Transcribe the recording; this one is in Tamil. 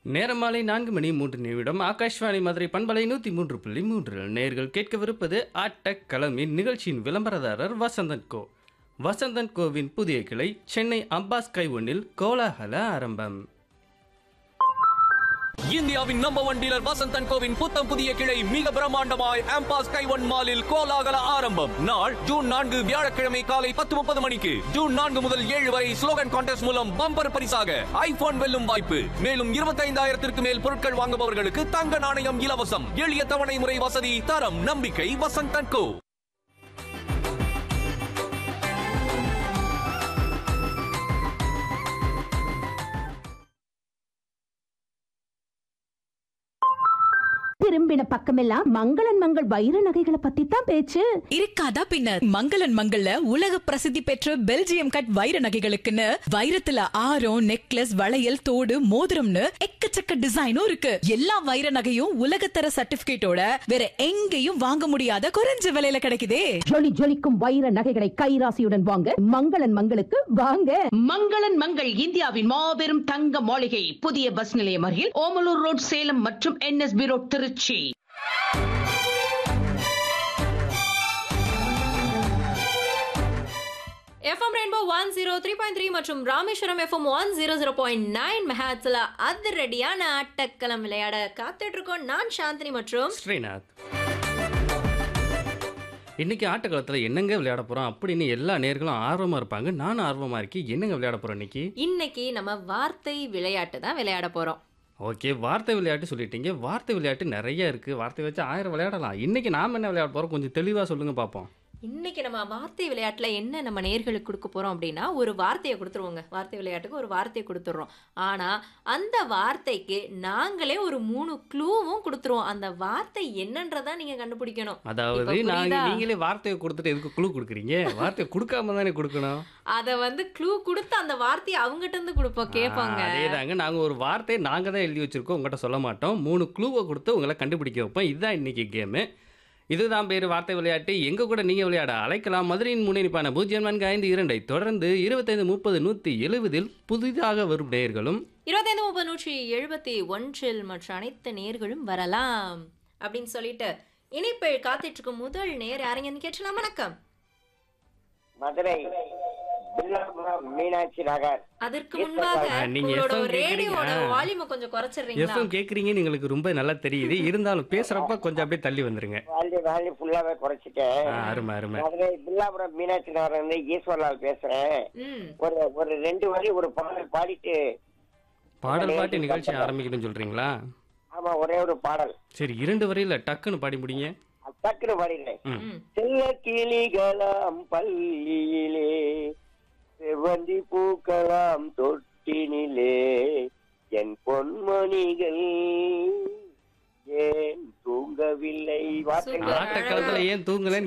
நேரம் மாலை நான்கு மணி மூன்று நிமிடம் ஆகாஷ்வாணி மதுரை பண்பலை நூற்றி மூன்று புள்ளி மூன்று நேர்கள் கேட்கவிருப்பது ஆட்டக் களமின் நிகழ்ச்சியின் விளம்பரதாரர் வசந்தன் கோ வசந்தன் கோவின் புதிய கிளை சென்னை அப்பாஸ் கை ஒன்னில் கோலாகல ஆரம்பம் இந்தியாவின் நம்பர் ஒன் டீலர் வசந்தன் கோவின் புத்தம் புதிய கிளை மிக பிரம்மாண்டமாய் ஆம்பாஸ் கைவன் மாலில் கோலாகல ஆரம்பம் நாள் ஜூன் நான்கு வியாழக்கிழமை காலை பத்து முப்பது மணிக்கு ஜூன் நான்கு முதல் ஏழு வரை ஸ்லோகன் கான்டெஸ்ட் மூலம் பம்பர் பரிசாக ஐபோன் வெல்லும் வாய்ப்பு மேலும் இருபத்தைந்தாயிரத்திற்கு மேல் பொருட்கள் வாங்குபவர்களுக்கு தங்க நாணயம் இலவசம் எளிய தவணை முறை வசதி தரம் நம்பிக்கை வசந்தன் கோ திரும்பின பக்கமெல்லாம் மங்களன் மங்கள் வைர நகைகளை பத்தி தான் பேச்சு இருக்காதா பின்ன மங்களன் மங்கள்ல உலக பிரசித்தி பெற்ற பெல்ஜியம் கட் வைர நகைகளுக்குன்னு வைரத்துல ஆரம் நெக்லஸ் வளையல் தோடு மோதிரம்னு எக்கச்சக்க டிசைனும் இருக்கு எல்லா வைர நகையும் உலகத்தர சர்டிபிகேட்டோட வேற எங்கேயும் வாங்க முடியாத குறைஞ்ச விலையில கிடைக்குதே ஜொலி ஜொலிக்கும் வைர நகைகளை கைராசியுடன் வாங்க மங்களன் மங்களுக்கு வாங்க மங்களன் மங்கள் இந்தியாவின் மாபெரும் தங்க மாளிகை புதிய பஸ் நிலையம் அருகில் ஓமலூர் ரோட் சேலம் மற்றும் NSB road Trichy FM rainbow one zero three point three மற்றும் Rameswaram FM one zero zero point nine மெஹாட்ஸ்ல அதிரடியான ஆட்டக்களம் விளையாட காத்துட்டு இருக்கோம் நான் சாந்தினி மற்றும் ஸ்ரீநாத் இன்னைக்கு ஆட்டக்காலத்தில் என்னங்க விளையாட போகிறோம் அப்படின்னு எல்லா நேர்களும் ஆர்வமாக இருப்பாங்க நானும் ஆர்வமாக இருக்கேன் என்னங்க விளையாட போகிறோம் இன்னைக்கு இன்னைக்கு நம்ம வார்த்தை விளையாட்டு தான் விளையாட போறோம் ஓகே வார்த்தை விளையாட்டு சொல்லிட்டீங்க வார்த்தை விளையாட்டு நிறைய இருக்குது வார்த்தை வச்சு ஆயிரம் விளையாடலாம் இன்னைக்கு நாம் என்ன விளையாட போகிறோம் கொஞ்சம் தெளிவாக சொல்லுங்கள் பார்ப்போம் இன்னைக்கு நம்ம வார்த்தை விளையாட்டுல என்ன நம்ம நேர்களுக்கு கொடுக்க போறோம் அப்படின்னா ஒரு வார்த்தையை கொடுத்துருவோங்க வார்த்தை விளையாட்டுக்கு ஒரு வார்த்தையை கொடுத்துட்றோம் ஆனா அந்த வார்த்தைக்கு நாங்களே ஒரு மூணு க்ளூவும் கொடுத்துருவோம் அந்த வார்த்தை என்னன்றதா நீங்க கண்டுபிடிக்கணும் அதாவது இப்ப நாங்கள் புரியுதா? நீங்களே வார்த்தையை கொடுத்துட்டு எதுக்கு குழு கொடுக்குறீங்க வார்த்தையை கொடுக்காம தானே கொடுக்கணும் அத வந்து க்ளூ கொடுத்து அந்த வார்த்தையை அவங்ககிட்ட இருந்து கொடுப்போம் கேட்பாங்க அதே தாங்க நாங்கள் ஒரு வார்த்தையை நாங்கள் தான் எழுதி வச்சிருக்கோம் உங்கள்கிட்ட சொல்ல மாட்டோம் மூணு க்ளூவை கொடுத்து உங்களை கண்டுபிடிக்க வைப்போம் இதுதான் இன்னைக்கு கேமு இதுதான் பேர் வார்த்தை விளையாட்டு எங்க கூட நீங்கள் விளையாட அழைக்கலாம் மதுரையின் முன்னணிப்பான பூஜ்ஜியம் நான்கு ஐந்து இரண்டை தொடர்ந்து இருபத்தைந்து முப்பது நூற்றி எழுபதில் புதிதாக வரும் நேயர்களும் இருபத்தைந்து முப்பது நூற்றி எழுபத்தி ஒன்றில் மற்ற அனைத்து நேர்களும் வரலாம் அப்படின்னு சொல்லிட்டு இணைப்பில் காத்துட்டு இருக்கும் முதல் நேர் யாருங்கன்னு கேட்டலாம் வணக்கம் மதுரை பில்லாபுரம் மீனாட்சி நகர் அதற்கு முன்பாக ஆ, நீங்க உங்களோட FM ரேடியோட கேக்குறீங்க. வால்யூமை கொஞ்சம் குறைச்சிடுறீங்களா எஃப்எம் கேட்குறீங்கன்னு எங்களுக்கு ரொம்ப நல்லா தெரியுது இருந்தாலும் பேசுகிறப்ப கொஞ்சம் அப்படியே தள்ளி வந்துருங்க வாலி வாலி ஃபுல்லாவே குறைச்சிட்டேன் ஆ, அருமை அருமை மதுரை பில்லாபுரம் மீனாட்சி நகர் இருந்து ஈஸ்வர்லால் பேசுறேன் ம் ஒரு ஒரு ரெண்டு வரி ஒரு பாடல் பாடிட்டு பாடல் பாட்டு நிகழ்ச்சி ஆரம்பிக்கணும்னு சொல்கிறீங்களா ஆமா ஒரே ஒரு பாடல் சரி இரண்டு வரையில் டக்குன்னு பாடி முடிங்க டக்குனு பாடிடுறேன் ம் ம் செல்ல கிளிகளாம் பள்ளியிலே செவ்வந்தி பூக்கலாம் தொட்டினிலே என் பொன்மணிகள் ஏன் தூங்கவில்லை வார்த்தைகள் சூப்பர். ஆட்டக்காலத்தில் ஏன் தூங்கலைன்னு